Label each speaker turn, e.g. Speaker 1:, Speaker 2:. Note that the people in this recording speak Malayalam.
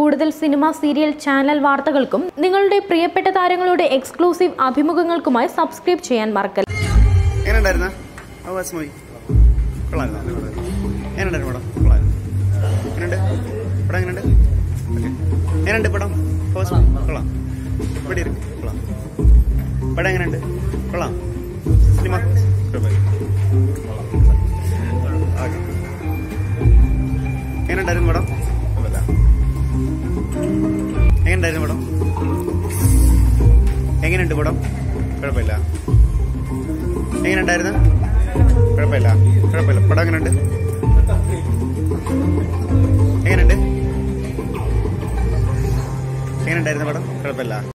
Speaker 1: കൂടുതൽ സിനിമ സീരിയൽ ചാനൽ വാർത്തകൾക്കും നിങ്ങളുടെ പ്രിയപ്പെട്ട താരങ്ങളുടെ എക്സ്ക്ലൂസീവ് അഭിമുഖങ്ങൾക്കുമായി സബ്സ്ക്രൈബ് ചെയ്യാൻ മറക്കല്ല
Speaker 2: എങ്ങനെ ഉണ്ടായിരുന്ന വാസ് മൂവി കൊള്ളായിരുന്നു എങ്ങനെ ഉണ്ടായിരുന്നു പടം കൊള്ളായിരുന്നു എങ്ങനെയുണ്ട് പടം എങ്ങനെയുണ്ട് ഓക്കെ എങ്ങനെയുണ്ട് പടം ഫസ്റ്റ് കൊള്ളാം ഇവിടെ ഇരിക്കും കൊള്ളാം പടം എങ്ങനെയുണ്ട് കൊള്ളാം സിനിമ ഓക്കെ എങ്ങനെയുണ്ടായിരുന്നു പടം എങ്ങനെയുണ്ടായിരുന്നു പടം എങ്ങനെയുണ്ട് പടം കുഴപ്പമില്ല എങ്ങനെയുണ്ടായിരുന്നു കുഴപ്പമില്ല കുഴപ്പമില്ല പടം എങ്ങനെയുണ്ട് എങ്ങനെയുണ്ട് എങ്ങനെയുണ്ടായിരുന്നു പടം കുഴപ്പമില്ല